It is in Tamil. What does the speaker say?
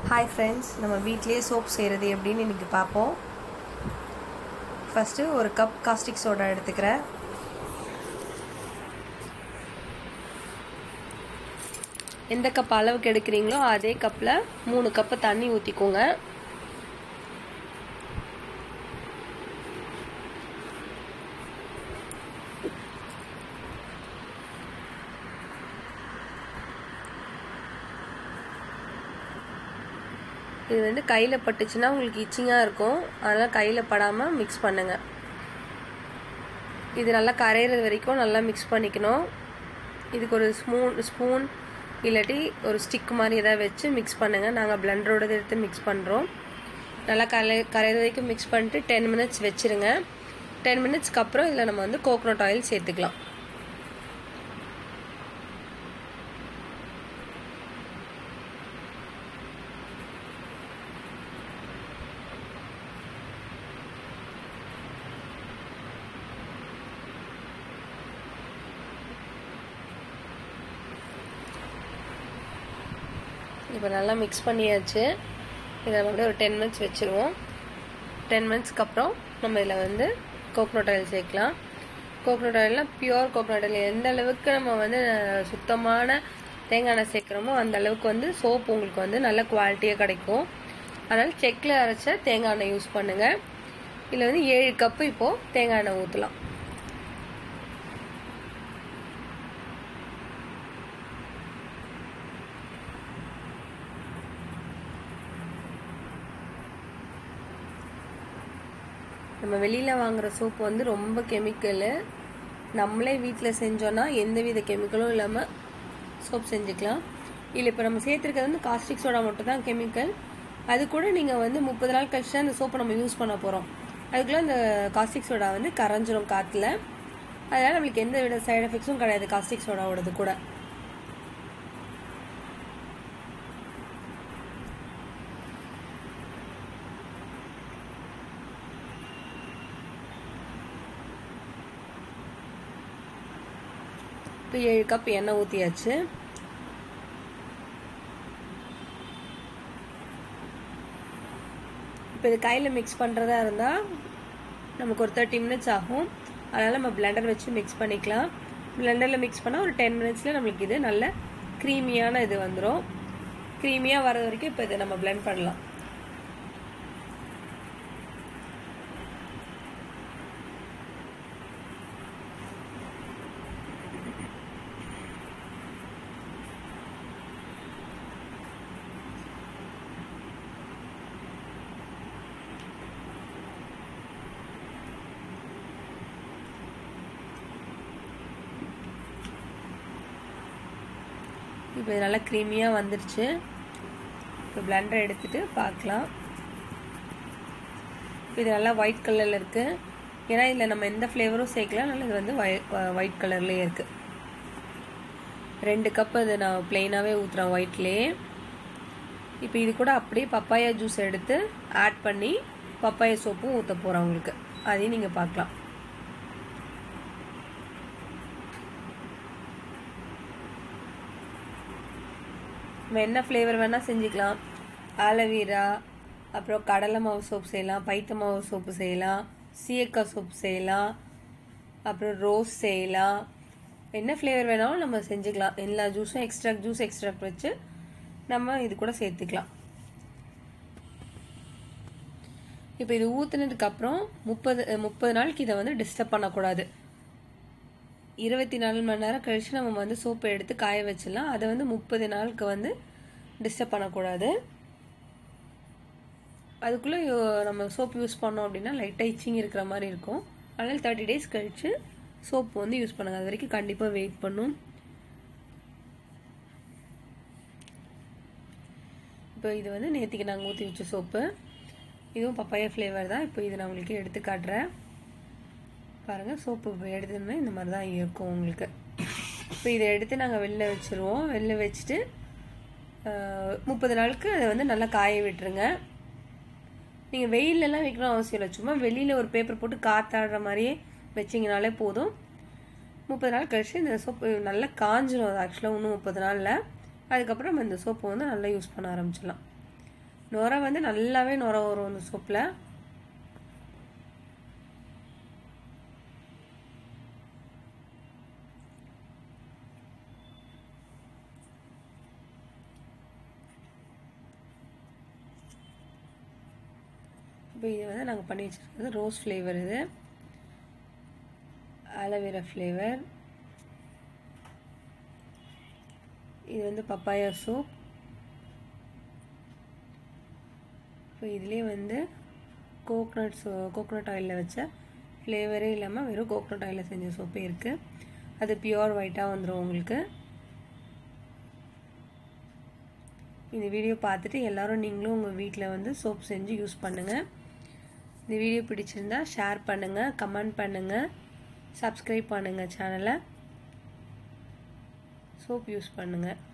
ஹாய் ஃப்ரெண்ட்ஸ் நம்ம வீட்டிலேயே சோப் செய்கிறது எப்படின்னு இன்றைக்கி பார்ப்போம் ஃபஸ்ட்டு ஒரு கப் காஸ்டிக் சோடா எடுத்துக்கிறேன் எந்த கப் அளவுக்கு எடுக்கிறீங்களோ அதே கப்பில் மூணு கப்பு தண்ணி ஊற்றிக்கோங்க இது வந்து கையில் பட்டுச்சுன்னா உங்களுக்கு இச்சிங்காக இருக்கும் அதனால் கையில் படாமல் மிக்ஸ் பண்ணுங்கள் இது நல்லா கரையிறது வரைக்கும் நல்லா மிக்ஸ் பண்ணிக்கணும் இதுக்கு ஒரு ஸ்பூன் ஸ்பூன் இல்லாட்டி ஒரு ஸ்டிக் மாதிரி எதாவது வச்சு மிக்ஸ் பண்ணுங்கள் நாங்கள் பிளண்டரோட எடுத்து மிக்ஸ் பண்ணுறோம் நல்லா கரை கரையிற வரைக்கும் மிக்ஸ் பண்ணிட்டு டென் மினிட்ஸ் வச்சுருங்க டென் மினிட்ஸ்க்கு அப்புறம் இதில் நம்ம வந்து கோகோனட் ஆயில் சேர்த்துக்கலாம் இப்போ நல்லா மிக்ஸ் பண்ணியாச்சு இதை நம்ம அப்படியே ஒரு டென் மினிட்ஸ் வச்சுருவோம் டென் மினிட்ஸ்க்கு அப்புறம் நம்ம இதில் வந்து கோகோனட் ஆயில் சேர்க்கலாம் கோகோனட் ஆயில்னால் பியூர் கோகோனட் ஆயில் எந்த அளவுக்கு நம்ம வந்து சுத்தமான தேங்காய் எண்ணெய் சேர்க்குறோமோ அந்த அளவுக்கு வந்து சோப் உங்களுக்கு வந்து நல்ல குவாலிட்டியாக கிடைக்கும் அதனால் செக்கில் அரைச்ச தேங்காய் எண்ணெய் யூஸ் பண்ணுங்கள் இதில் வந்து ஏழு கப்பு இப்போது தேங்காய் எண்ணெய் ஊற்றலாம் நம்ம வெளியில் வாங்குகிற சோப்பு வந்து ரொம்ப கெமிக்கலு நம்மளே வீட்டில் செஞ்சோன்னா எந்த வித கெமிக்கலும் இல்லாமல் சோப் செஞ்சுக்கலாம் இல்லை இப்போ நம்ம சேர்த்துருக்கிறது வந்து காஸ்டிக் சோடா மட்டும் தான் கெமிக்கல் அது கூட நீங்கள் வந்து முப்பது நாள் கழிச்சு தான் அந்த சோப்பை நம்ம யூஸ் பண்ண போகிறோம் அதுக்குள்ளே அந்த காஸ்டிக் சோடா வந்து கரைஞ்சிரும் காற்றுல அதனால் நம்மளுக்கு எந்த வித சைடு எஃபெக்ட்ஸும் கிடையாது காஸ்டிக் சோடாவோடது கூட இப்போ ஏழு கப் எண்ணெய் ஊற்றியாச்சு இப்போ இது கையில் மிக்ஸ் பண்ணுறதா இருந்தால் நமக்கு ஒரு தேர்ட்டி மினிட்ஸ் ஆகும் அதனால் நம்ம பிளெண்டர் வச்சு மிக்ஸ் பண்ணிக்கலாம் பிளெண்டரில் மிக்ஸ் பண்ணால் ஒரு டென் மினிட்ஸில் நம்மளுக்கு இது நல்ல க்ரீமியான இது வந்துடும் க்ரீமியாக வர வரைக்கும் இப்போ இதை நம்ம பிளெண்ட் பண்ணலாம் இப்போ இது நல்லா க்ரீமியாக வந்துருச்சு இப்போ பிளண்டர் எடுத்துகிட்டு பார்க்கலாம் இது நல்லா ஒயிட் கலரில் இருக்குது ஏன்னா இதில் நம்ம எந்த ஃப்ளேவரும் சேர்க்கலாம் நல்லா இது வந்து ஒயிட் கலர்லேயே இருக்குது ரெண்டு கப் அது நான் ப்ளெயினாகவே ஊற்றுறேன் ஒயிட்லேயே இப்போ இது கூட அப்படியே பப்பாயா ஜூஸ் எடுத்து ஆட் பண்ணி பப்பாயா சோப்பும் ஊற்ற போகிறேன் உங்களுக்கு அதையும் நீங்கள் பார்க்கலாம் நம்ம என்ன ஃப்ளேவர் வேணால் செஞ்சுக்கலாம் ஆலோவேரா அப்புறம் கடலை மாவு சோப்பு செய்யலாம் பைத்த மாவு சோப்பு செய்யலாம் சீயக்காய் சோப்பு செய்யலாம் அப்புறம் ரோஸ் செய்யலாம் என்ன ஃப்ளேவர் வேணாலும் நம்ம செஞ்சுக்கலாம் எல்லா ஜூஸும் எக்ஸ்ட்ரா ஜூஸ் எக்ஸ்ட்ரா வச்சு நம்ம இது கூட சேர்த்துக்கலாம் இப்போ இது ஊற்றுனதுக்கப்புறம் முப்பது முப்பது நாளைக்கு இதை வந்து டிஸ்டர்ப் பண்ணக்கூடாது இருபத்தி நாலு மணி நேரம் கழித்து நம்ம வந்து சோப்பை எடுத்து காய வச்சிடலாம் அதை வந்து முப்பது நாளுக்கு வந்து டிஸ்டர்ப் பண்ணக்கூடாது அதுக்குள்ளே நம்ம சோப் யூஸ் பண்ணோம் அப்படின்னா லைட்டாக இச்சிங் இருக்கிற மாதிரி இருக்கும் அதனால் தேர்ட்டி டேஸ் கழித்து சோப்பு வந்து யூஸ் பண்ணுங்க அது வரைக்கும் கண்டிப்பாக வெயிட் பண்ணும் இப்போ இது வந்து நேற்றுக்கு நாங்கள் ஊற்றி வச்ச சோப்பு இதுவும் பப்பாயா ஃப்ளேவர் தான் இப்போ இது நான் உங்களுக்கு எடுத்து காட்டுறேன் பாருங்கள் சோப்பு எடுத்தோம்னா இந்த மாதிரி தான் இருக்கும் உங்களுக்கு இப்போ இதை எடுத்து நாங்கள் வெளில வச்சுருவோம் வெளில வச்சுட்டு முப்பது நாளுக்கு அதை வந்து நல்லா காய விட்டுருங்க நீங்கள் வெயிலெலாம் வைக்கணும் அவசியம் இல்லை சும்மா வெளியில் ஒரு பேப்பர் போட்டு காத்தாடுற மாதிரியே வச்சிங்கனாலே போதும் முப்பது நாள் கழிச்சு இந்த சோப்பு நல்லா காஞ்சிரும் அது ஆக்சுவலாக இன்னும் முப்பது நாளில் அதுக்கப்புறம் நம்ம இந்த சோப்பை வந்து நல்லா யூஸ் பண்ண ஆரம்பிச்சிடலாம் நுரை வந்து நல்லாவே நுரை வரும் அந்த சோப்பில் இப்போ இது வந்து நாங்கள் பண்ணி வச்சுருக்கிறது ரோஸ் ஃப்ளேவர் இது ஆலோவேரா ஃப்ளேவர் இது வந்து பப்பாயா சோப் இப்போ இதுலேயே வந்து கோக்னட் சோ கோக்னட் ஆயிலில் வச்ச ஃப்ளேவரே இல்லாமல் வெறும் கோக்னட் ஆயிலில் செஞ்ச சோப்பே இருக்குது அது பியோர் ஒயிட்டாக வந்துடும் உங்களுக்கு இந்த வீடியோ பார்த்துட்டு எல்லோரும் நீங்களும் உங்கள் வீட்டில் வந்து சோப் செஞ்சு யூஸ் பண்ணுங்கள் இந்த வீடியோ பிடிச்சிருந்தா ஷேர் பண்ணுங்கள் கமெண்ட் பண்ணுங்கள் சப்ஸ்கிரைப் பண்ணுங்கள் சேனலை சோப் யூஸ் பண்ணுங்கள்